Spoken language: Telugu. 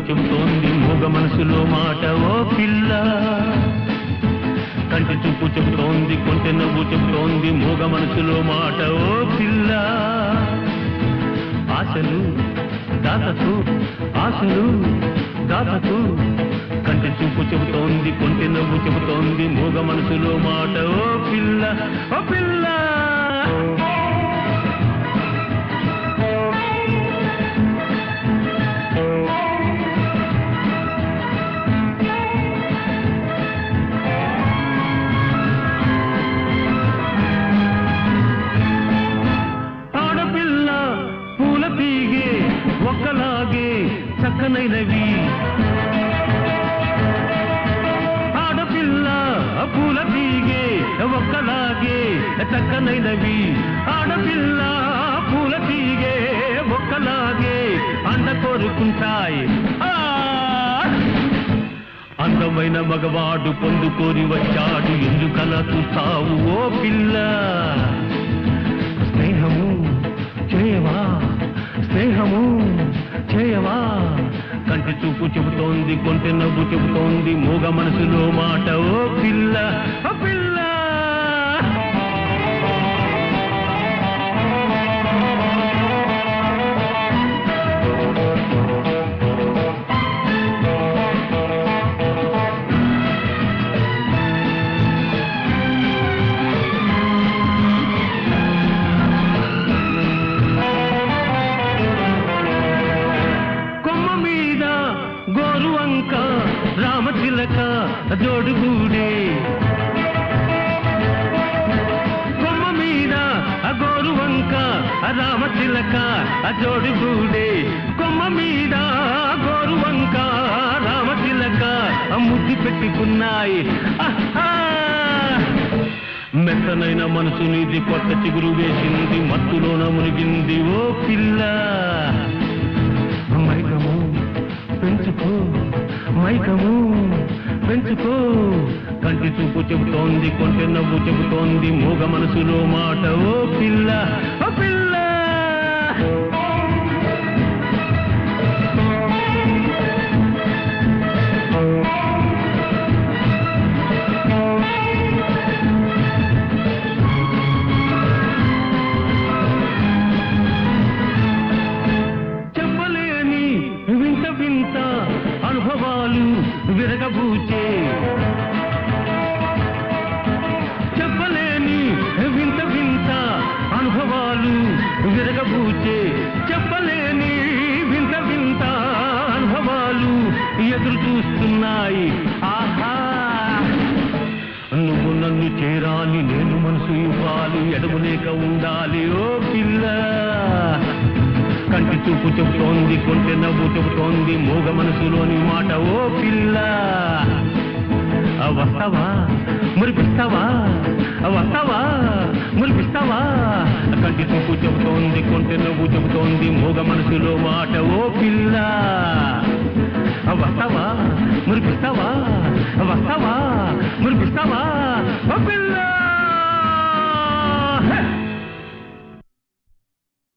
చెబుతోంది మూగ మనసులో మాట ఓ పిల్ల కంటి చూపు చెబుతోంది కొంటె నవ్వు చెబుతోంది మూగ మనసులో మాట ఓ పిల్ల ఆశలు దాతకు ఆశలు దాతకు కంటి చూపు చెబుతోంది కొంటె నవ్వు చెబుతోంది మూగ మనసులో మాట ఓ పిల్ల ఓ పిల్ల ఆడపిల్ల పూల తీగే ఒక్కలాగే చక్కనైనవి ఆడపిల్ల పూల తీగే ఒక్కలాగే చక్కనైనవి ఆడపిల్ల పూల తీగే ఒక్కలాగే అండ కోరుకుంటాయి ఆ! అందమైన మగవాడు పొందుకోరి వచ్చాడు ఎందుకలా చూస్తావు ఓ పిల్ల స్నేహము చేయవా స్నేహము చేయవా కంటి చూపు చెబుతోంది కొంటె నవ్వు చెబుతోంది మూగ మనసులో మాట ఓ పిల్ల ఓ పిల్ల కొమ్మ మీద గోరు వంక రామచిలక జోడుగూడే కొమ్మ మీద గోరు వంక రామచిలక జోడుగూడే కొమ్మ మీద గోరు వంక రామచిలక ముద్దు పెట్టుకున్నాయి ఆహా! మెత్తనైన మనసు నీది కొత్త చిగురు వేసింది మత్తులోన మునిగింది ఓ పిల్ల మైకము పెంచుకో మైకము పెంచుకో కంటి చూపు చెబుతోంది కొంటె నవ్వు చెబుతోంది మూగ మనసులో మాట ఓ పిల్ల ఓ పిల్ల చెప్పలేని వింత వింత అనుభవాలు విరగబూచే చెప్పలేని వింత వింత అనుభవాలు విరగబూచే చెప్పలేని వింత వింత అనుభవాలు ఎదురు చూస్తున్నాయి ఆహా నువ్వు నన్ను చేరాలి నేను మనసు ఇవ్వాలి ఎడము లేక ఉండాలి ఓ పిల్ల కంటి చూపు చెబుతోంది కొంటె నవ్వు చెబుతోంది మూగ మనసులోని మాట ఓ పిల్ల ఆ వస్తావా మురిపిస్తావా ఆ వస్తావా మురిపిస్తావా కంటి చూపు చెబుతోంది కొంటె నవ్వు చెబుతోంది మూగ మనసులో మాట ఓ పిల్ల ఆ వస్తావా మురిపిస్తావా ఆ వస్తావా మురిపిస్తావా ఓ పిల్ల